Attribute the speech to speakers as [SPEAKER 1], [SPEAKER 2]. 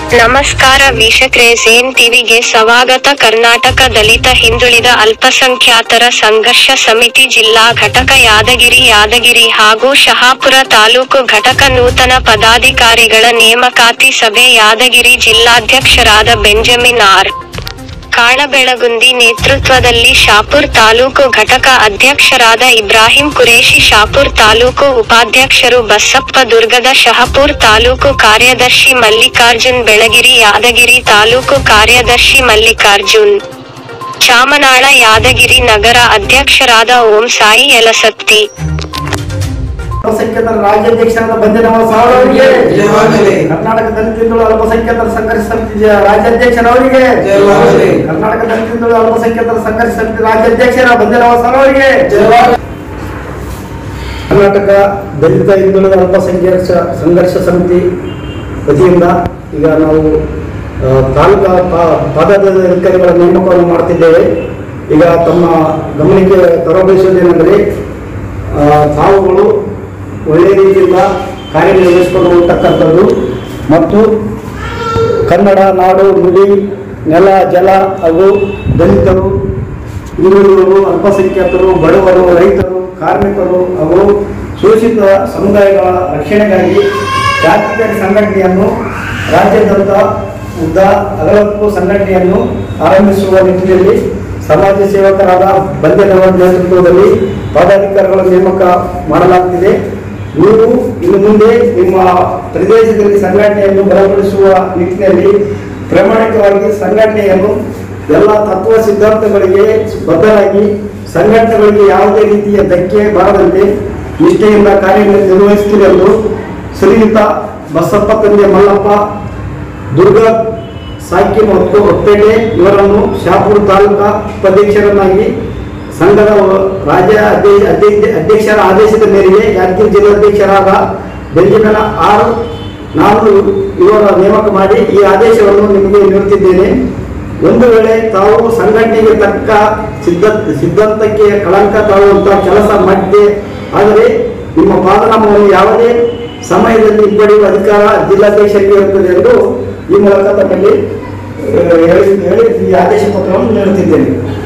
[SPEAKER 1] ನಮಸ್ಕಾರ ವೀಕ್ಷಕರೇ ಝೇನ್ ಟಿವಿಗೆ ಸ್ವಾಗತ ಕರ್ನಾಟಕ ದಲಿತ ಹಿಂದುಳಿದ ಅಲ್ಪಸಂಖ್ಯಾತರ ಸಂಘರ್ಷ ಸಮಿತಿ ಜಿಲ್ಲಾ ಘಟಕ ಯಾದಗಿರಿ ಯಾದಗಿರಿ ಹಾಗೂ ಶಹಾಪುರ ತಾಲೂಕು ಘಟಕ ನೂತನ ಪದಾಧಿಕಾರಿಗಳ ನೇಮಕಾತಿ ಸಭೆ ಯಾದಗಿರಿ ಜಿಲ್ಲಾಧ್ಯಕ್ಷರಾದ ಬೆಂಜಮಿನ್ ಆರ್ ಕಾಳಬೆಳಗುಂದಿ ನೇತೃತ್ವದಲ್ಲಿ ಶಾಪುರ್ ತಾಲೂಕು ಘಟಕ ಅಧ್ಯಕ್ಷರಾದ ಇಬ್ರಾಹಿಂ ಕುರೇಶಿ ಶಾಪುರ್ ತಾಲೂಕು ಉಪಾಧ್ಯಕ್ಷರು ಬಸಪ್ಪ ದುರ್ಗದ ಶಹಪುರ್ ತಾಲೂಕು ಕಾರ್ಯದರ್ಶಿ ಮಲ್ಲಿಕಾರ್ಜುನ್ ಬೆಳಗಿರಿ ಯಾದಗಿರಿ ತಾಲೂಕು ಕಾರ್ಯದರ್ಶಿ ಮಲ್ಲಿಕಾರ್ಜುನ್ ಚಾಮನಾಳ ಯಾದಗಿರಿ ನಗರ ಅಧ್ಯಕ್ಷರಾದ ಓಂ ಸಾಯಿ ಯಲಸತ್ತಿ
[SPEAKER 2] ಅಲ್ಪಸಂಖ್ಯಾತರ ರಾಜ್ಯಾಧ್ಯಕ್ಷರಾದ ಬಂದಿನವ ಸಾವರ್ ಅವರಿಗೆ
[SPEAKER 3] ಜಯವಾಗಲಿ.
[SPEAKER 2] ಕರ್ನಾಟಕ ದಲಿತರು ಅಲ್ಪಸಂಖ್ಯಾತರ ಸಂಘರ್ಷ ಸಮಿತಿ ಜ- ರಾಜ್ಯಾಧ್ಯಕ್ಷರವರಿಗೆ
[SPEAKER 3] ಜಯವಾಗಲಿ.
[SPEAKER 2] ಕರ್ನಾಟಕ ದಲಿತರು ಅಲ್ಪಸಂಖ್ಯಾತರ ಸಂಘರ್ಷ ಸಮಿತಿ ರಾಜ್ಯಾಧ್ಯಕ್ಷರ ಬಂದಿನವ ಸಾವರ್ ಅವರಿಗೆ ಕರ್ನಾಟಕ ದಲಿತ ಹಿಂದುಳಿದ ಅಲ್ಪಸಂಖ್ಯಾತ ಸಂಘರ್ಷ ಸಮಿತಿ ವತಿಯಿಂದ ಈಗ ನಾವು ಆ, ತಾಲೂಕಾ ಪಾ- ಪದಾಧಿಕಾರಿಗಳ ನೇಮಕವನ್ನು ಮಾಡ್ತಿದ್ದೇವೆ ಈಗ ತಮ್ಮ ಗಮನಕ್ಕೆ ತರಬಯಸುವುದೇನೆಂದರೆ ಆ, ತಾವುಗಳು ಒಳ್ಳೆಯ ರೀತಿಯಿಂದ ಕಾರ್ಯನಿರ್ವಹಿಸಿಕೊಂಡು ಹೋಗ್ತಕ್ಕಂಥದ್ದು ಮತ್ತು ಕನ್ನಡ ನಾಡು ನುಡಿ ನೆಲ ಜಲ ಹಾಗೂ ದಲಿತರು ಹಿಂದುಳಿದವರು ಅಲ್ಪಸಂಖ್ಯಾತರು ಬಡವರು ರೈತರು ಕಾರ್ಮಿಕರು ಹಾಗೂ ಶೋಷಿತ ಸಮುದಾಯಗಳ ರಕ್ಷಣೆಗಾಗಿ ಜಾತ್ಯತೀತ ಸಂಘಟನೆಯನ್ನು ರಾಜ್ಯಾದ್ಯಂತ ಉದ್ದ ಅಗಲಕ್ಕೂ ಸಂಘಟನೆಯನ್ನು ಆರಂಭಿಸುವ ನಿಟ್ಟಿನಲ್ಲಿ ಸಮಾಜ ಸೇವಕರಾದ ಬಂದೇನವರ ನೇತೃತ್ವದಲ್ಲಿ ಪದಾಧಿಕಾರಿಗಳ ನೇಮಕ ಮಾಡಲಾಗ್ತಿದೆ ನೀವು ಇನ್ನು ಮುಂದೆ ನಿಮ್ಮ ಪ್ರದೇಶದಲ್ಲಿ ಸಂಘಟನೆಯನ್ನು ಬಲಪಡಿಸುವ ನಿಟ್ಟಿನಲ್ಲಿ ಪ್ರಾಮಾಣಿಕವಾಗಿ ಸಂಘಟನೆಯನ್ನು ಎಲ್ಲ ತತ್ವ ಸಿದ್ಧಾಂತಗಳಿಗೆ ಬದ್ಧರಾಗಿ ಸಂಘಟನೆಗಳಿಗೆ ಯಾವುದೇ ರೀತಿಯ ಧಕ್ಕೆ ಬಾರದಂತೆ ನಿಷ್ಠೆಯಿಂದ ಕಾರ್ಯನಿರ್ವಹಿಸುತ್ತಿದೆ ಎಂದು ಶ್ರೀಯುತ ಬಸಪ್ಪ ತಂದೆ ಮಲ್ಲಪ್ಪ ದುರ್ಗ ಸಾಕಿ ಮತ್ತು ಹೊತ್ತೇಟೆ ಇವರನ್ನು ಶಾಪುರ ತಾಲೂಕಾ ಉಪಾಧ್ಯಕ್ಷರನ್ನಾಗಿ ಸಂಘದ ರಾಜ್ಯ ಅಧ್ಯಕ್ಷ ಅಧ್ಯಕ್ಷ- ಅಧ್ಯಕ್ಷರ ಆದೇಶದ ಮೇರೆಗೆ ಯಾದಗಿರಿ ಜಿಲ್ಲಾಧ್ಯಕ್ಷರಾದ ಬೆಂಜಮಿನ ಆರ್ ನಾನು ಇವರ ನೇಮಕ ಮಾಡಿ ಈ ಆದೇಶವನ್ನು ನಿಮಗೆ ನೀಡುತ್ತಿದ್ದೇನೆ ಒಂದು ವೇಳೆ ತಾವು ಸಂಘಟನೆಗೆ ತಕ್ಕ ಸಿದ್ಧ ಸಿದ್ಧಾಂತಕ್ಕೆ ಕಳಂಕ ತಾಳುವಂತ ಕೆಲಸ ಮಾಡಿದೆ ಆದರೆ ನಿಮ್ಮ ಪಾದನಾಮವನ್ನು ಯಾವುದೇ ಸಮಯದಲ್ಲಿ ಹಿಂಪಡೆಯುವ ಅಧಿಕಾರ ಜಿಲ್ಲಾಧ್ಯಕ್ಷರಿಗೆ ಇರುತ್ತದೆ ಎಂದು ಈ ಮೂಲಕ ತಮ್ಮಲ್ಲಿ ಆ, ಹೇಳಿ ಹೇಳಿ ಈ ಆದೇಶ ಪತ್ರವನ್ನು ನೀಡುತ್ತಿದ್ದೇನೆ